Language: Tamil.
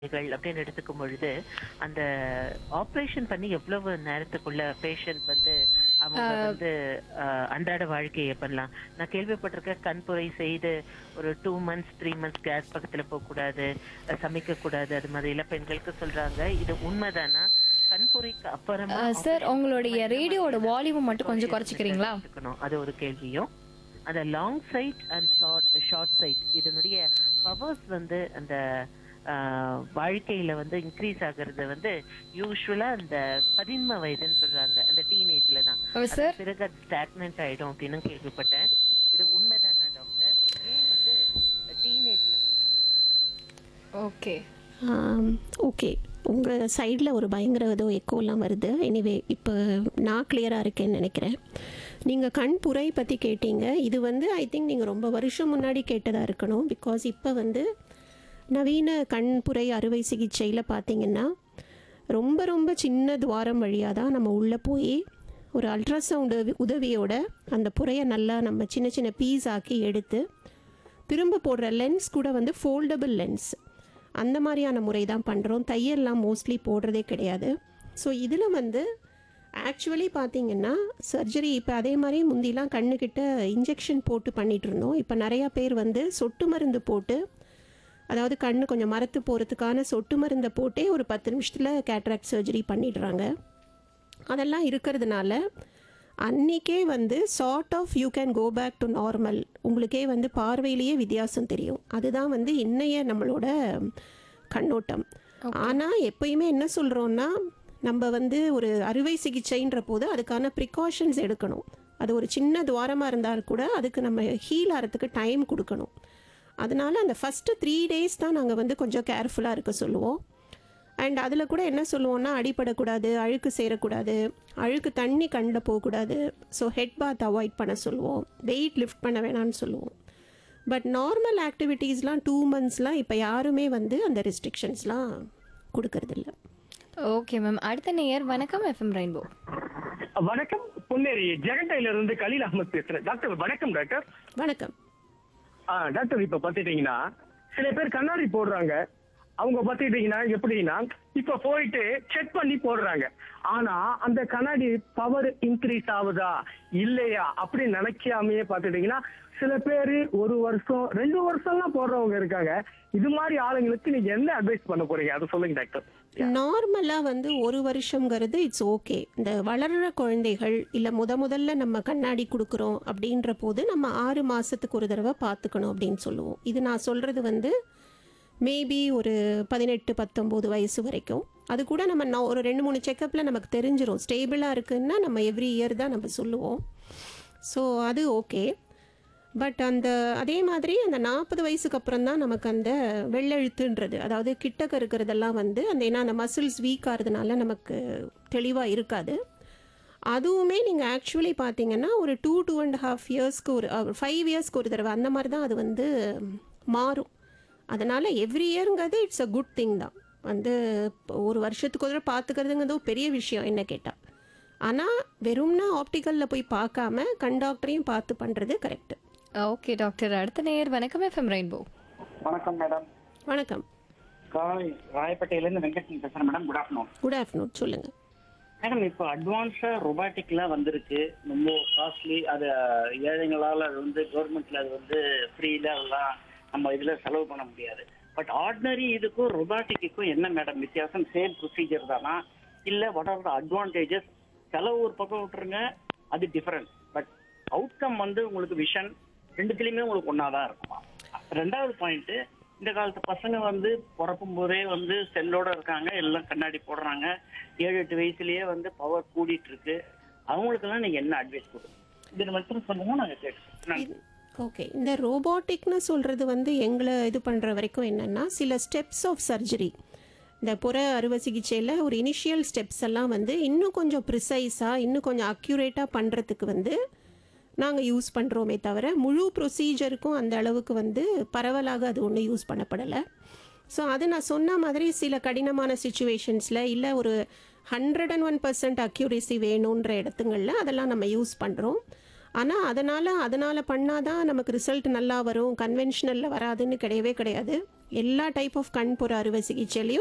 கள் அப்படின்னு எடுத்துக்கும் பொழுது அந்த ஆபரேஷன் பண்ணி எவ்வளவு நேரத்துக்குள்ள பேஷண்ட் வந்து அவங்க வந்து அஹ், அன்றாட வாழ்க்கையை பண்ணலாம் நான் கேள்விப்பட்டிருக்கேன் கண்புரை செய்து ஒரு two months three months case பக்கத்துல போக கூடாது அஹ், சமைக்க கூடாது அது மாதிரி எல்லாம் பெண்களுக்கு சொல்றாங்க இது உண்மைதானா கண்புரைக்கு அப்புறமா சார் உங்களுடைய ரேடியோட வால்யூம் மட்டும் கொஞ்சம் குறைச்சிக்கிறீங்களா இருக்கணும் அது ஒரு கேள்வியும் அந்த long sight and short short sight இதனுடைய பவர்ஸ் வந்து அந்த ஆஹ், வாழ்க்கையில வந்து இன்க்ரீஸ் ஆகுறது வந்து யூஸ்வலா அந்த பதின்ம வயதுன்னு சொல்றாங்க அந்த டீனேஜ்ல தான் ஓ, சார் அதுக்கு பிறகு அது ஸ்டாக்னன்ட் ஆயிடும் அப்படின்னு கேள்விப்பட்டேன் இது உண்மைதானா டாக்டர் ஏன் வந்து டீனேஜ்ல ஓகே ஓகே உங்கள் சைடில் ஒரு பயங்கர ஏதோ எக்கோலாம் வருது எனிவே இப்போ நான் கிளியராக இருக்கேன்னு நினைக்கிறேன் நீங்கள் கண் புரை பற்றி கேட்டீங்க இது வந்து ஐ திங்க் நீங்கள் ரொம்ப வருஷம் முன்னாடி கேட்டதாக இருக்கணும் பிகாஸ் இப்போ வந்து நவீன கண் புரை அறுவை சிகிச்சையில் பார்த்தீங்கன்னா ரொம்ப ரொம்ப சின்ன துவாரம் வழியாக தான் நம்ம உள்ளே போய் ஒரு அல்ட்ராசவுண்ட் உதவியோட அந்த புரையை நல்லா நம்ம சின்ன சின்ன பீஸ் ஆக்கி எடுத்து திரும்ப போடுற லென்ஸ் கூட வந்து ஃபோல்டபுள் லென்ஸ் அந்த மாதிரியான முறை தான் பண்ணுறோம் தையல்லாம் மோஸ்ட்லி போடுறதே கிடையாது ஸோ இதில் வந்து ஆக்சுவலி பார்த்தீங்கன்னா சர்ஜரி இப்போ அதே மாதிரி முந்திலாம் கண்ணுக்கிட்ட இன்ஜெக்ஷன் போட்டு பண்ணிட்டு இருந்தோம் இப்போ நிறையா பேர் வந்து சொட்டு மருந்து போட்டு அதாவது கண்ணு கொஞ்சம் மரத்து போகிறதுக்கான சொட்டு மருந்தை போட்டே ஒரு பத்து நிமிஷத்தில் கேட்ராக்ட் சர்ஜரி பண்ணிடுறாங்க அதெல்லாம் இருக்கிறதுனால அன்னைக்கே வந்து sort of you can go back to normal உங்களுக்கே வந்து பார்வையிலேயே வித்தியாசம் தெரியும் அதுதான் வந்து இன்னைய நம்மளோட கண்ணோட்டம் ஆனால் எப்பயுமே என்ன சொல்கிறோன்னா நம்ம வந்து ஒரு அறுவை சிகிச்சைன்ற போது அதுக்கான ப்ரிகாஷன்ஸ் எடுக்கணும் அது ஒரு சின்ன துவாரமாக இருந்தால் கூட அதுக்கு நம்ம ஹீல் ஆகிறதுக்கு டைம் கொடுக்கணும் அதனால அந்த ஃபஸ்ட்டு த்ரீ டேஸ் தான் நாங்கள் வந்து கொஞ்சம் கேர்ஃபுல்லாக இருக்க சொல்லுவோம் அண்ட் அதில் கூட என்ன சொல்லுவோம்னா அடிபடக்கூடாது அழுக்கு சேரக்கூடாது அழுக்கு தண்ணி கண்ணில் போகக்கூடாது ஸோ ஹெட் பாத் அவாய்ட் பண்ண சொல்லுவோம் வெயிட் லிஃப்ட் பண்ண வேணாம்னு சொல்லுவோம் பட் நார்மல் ஆக்டிவிட்டீஸ்லாம் டூ மந்த்ஸ்லாம் இப்போ யாருமே வந்து அந்த ரெஸ்ட்ரிக்ஷன்ஸ்லாம் கொடுக்கறதில்ல ஓகே மேம் அடுத்த நேயர் வணக்கம் எஃப்எம் ரெயின்போ வணக்கம் பொன்னேரி ஜெகண்டையில இருந்து கலீல் அகமது பேசுறேன் டாக்டர் வணக்கம் டாக்டர் வணக்கம் ஆ, டாக்டர் இப்ப பாத்துட்டீங்கன்னா சில பேர் கண்ணாடி போடுறாங்க அவங்க பாத்துக்கிட்டீங்கன்னா எப்படின்னா இப்ப போயிட்டு செக் பண்ணி போடுறாங்க ஆனா அந்த கண்ணாடி பவர் இன்க்ரீஸ் ஆகுதா இல்லையா அப்படி நினைக்காமயே பாத்துட்டீங்கன்னா சில பேரு ஒரு வருஷம் ரெண்டு வருஷம்லாம் போடுறவங்க இருக்காங்க இது மாதிரி ஆளுங்களுக்கு நீங்க என்ன அட்வைஸ் பண்ண போறீங்க அதை சொல்லுங்க டாக்டர் நார்மலாக வந்து ஒரு வருஷங்கிறது இட்ஸ் ஓகே இந்த வளர்ற குழந்தைகள் இல்லை முத முதல்ல நம்ம கண்ணாடி கொடுக்குறோம் அப்படின்ற போது நம்ம ஆறு மாதத்துக்கு ஒரு தடவை பார்த்துக்கணும் அப்படின்னு சொல்லுவோம் இது நான் சொல்கிறது வந்து மேபி ஒரு பதினெட்டு பத்தொம்போது வயசு வரைக்கும் அது கூட நம்ம நா- ஒரு ரெண்டு மூணு செக்கப்பில் நமக்கு தெரிஞ்சிரும் ஸ்டேபிளாக இருக்குன்னா நம்ம எவ்ரி இயர் தான் நம்ம சொல்லுவோம் ஸோ அது ஓகே பட் அந்த அதே மாதிரி அந்த நாற்பது வயசுக்கு அப்புறம் தான் நமக்கு அந்த வெள்ளெழுத்துன்றது அதாவது கிட்டக்க இருக்கிறதெல்லாம் வந்து அந்த ஏன்னா அந்த மசில்ஸ் வீக் ஆகிறதுனால நமக்கு தெளிவாக இருக்காது அதுவுமே நீங்கள் ஆக்சுவலி பார்த்தீங்கன்னா ஒரு டூ டூ அண்ட் ஹாஃப் இயர்ஸ்க்கு ஒரு ஃபைவ் இயர்ஸ்க்கு ஒரு தடவை அந்த மாதிரி தான் அது வந்து மாறும் அதனால் எவ்ரி இயருங்கிறது இட்ஸ் அ குட் திங் தான் வந்து இப்போ ஒரு வருஷத்துக்கு ஒரு தடவை பார்த்துக்கிறதுங்கிறது ஒரு பெரிய விஷயம் என்ன கேட்டால் ஆனால் வெறும்னா ஆப்டிக்கலில் போய் பார்க்காம கண் டாக்டரையும் பார்த்து பண்ணுறது கரெக்டு ஓகே டாக்டர் அடுத்த நேயர் வணக்கம் எஃப்எம் ரெயின்போ வணக்கம் மேடம் வணக்கம் காய் ராயப்பேட்டையிலேருந்து வெங்கட்டன் பேசுறேன் madam good afternoon good afternoon சொல்லுங்கள் மேடம் இப்போ அட்வான்ஸா ரொபாட்டிக்லாம் வந்திருக்கு ரொம்ப காஸ்ட்லி அது ஏழைங்களால அது வந்து கவர்மெண்ட்ல அது வந்து ஃப்ரீல அதெல்லாம் நம்ம இதுல செலவு பண்ண முடியாது பட் ஆர்டினரி இதுக்கும் ரொபாட்டிக்குக்கும் என்ன மேடம் வித்தியாசம் சேம் ப்ரொசீஜர் தானா இல்ல வாட் ஆர் த அட்வான்டேஜஸ் செலவு ஒரு பக்கம் விட்டுருங்க அது டிஃபரன்ஸ் பட் அவுட்கம் வந்து உங்களுக்கு விஷன் ரெண்டுத்துலயுமே உங்களுக்கு ஒன்னாதான் இருக்குமா ரெண்டாவது பாயிண்ட் இந்த காலத்து பசங்க வந்து பிறக்கும் போதே வந்து செல்லோட இருக்காங்க எல்லாம் கண்ணாடி போடுறாங்க ஏழு எட்டு வயசுலயே வந்து பவர் கூடிட்டு இருக்கு அவங்களுக்கெல்லாம் நீங்க என்ன அட்வைஸ் கொடுங்க இது மட்டும் சொல்லுங்க நாங்க கேட்குறோம் ஓகே இந்த ரோபோட்டிக்னு சொல்கிறது வந்து எங்களை இது பண்ணுற வரைக்கும் என்னென்னா சில ஸ்டெப்ஸ் ஆஃப் சர்ஜரி இந்த புற அறுவை சிகிச்சையில் ஒரு இனிஷியல் ஸ்டெப்ஸ் எல்லாம் வந்து இன்னும் கொஞ்சம் ப்ரிசைஸாக இன்னும் கொஞ்சம் அக்யூரேட்டாக பண்ணுறதுக்கு வந்து நாங்கள் யூஸ் பண்ணுறோமே தவிர முழு ப்ரொசீஜருக்கும் அந்த அளவுக்கு வந்து பரவலாக அது ஒன்றும் யூஸ் பண்ணப்படலை ஸோ அது நான் சொன்ன மாதிரி சில கடினமான சுச்சுவேஷன்ஸில் இல்லை ஒரு hundred and one percent accuracy வேணுன்ற இடத்துங்களில் அதெல்லாம் நம்ம யூஸ் பண்ணுறோம் ஆனால் அதனால் அதனால் பண்ணாதான் நமக்கு ரிசல்ட் நல்லா வரும் கன்வென்ஷனலில் வராதுன்னு கிடையவே கிடையாது எல்லா டைப் ஆஃப் கண்புற அறுவை சிகிச்சையிலையும்